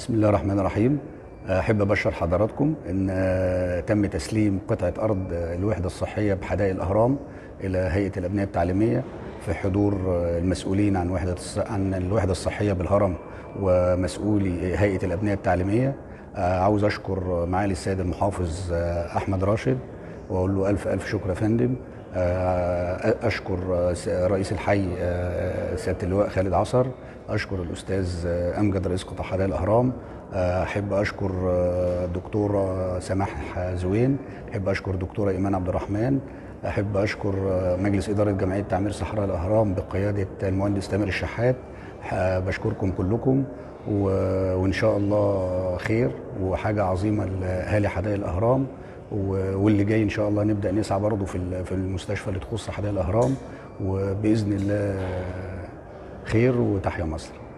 بسم الله الرحمن الرحيم احب ابشر حضراتكم ان تم تسليم قطعه ارض الوحده الصحيه بحدائق الاهرام الى هيئه الابنيه التعليميه في حضور المسؤولين عن وحده عن الوحده الصحيه بالهرم ومسؤولي هيئه الابنيه التعليميه عاوز اشكر معالي السيد المحافظ احمد راشد واقول له الف الف شكر يا فندم اشكر رئيس الحي سياده اللواء خالد عصر اشكر الاستاذ امجد رئيس قطاع حدائق الاهرام احب اشكر الدكتوره سماح زوين احب اشكر دكتوره ايمان عبد الرحمن احب اشكر مجلس اداره جمعيه تعمير صحراء الاهرام بقياده المهندس تامر الشحات بشكركم كلكم وان شاء الله خير وحاجه عظيمه لاهالي حدائق الاهرام واللي جاي ان شاء الله نبدا نسعى برضه في في المستشفى اللي تخص حدائق الاهرام وباذن الله خير وتحيا مصر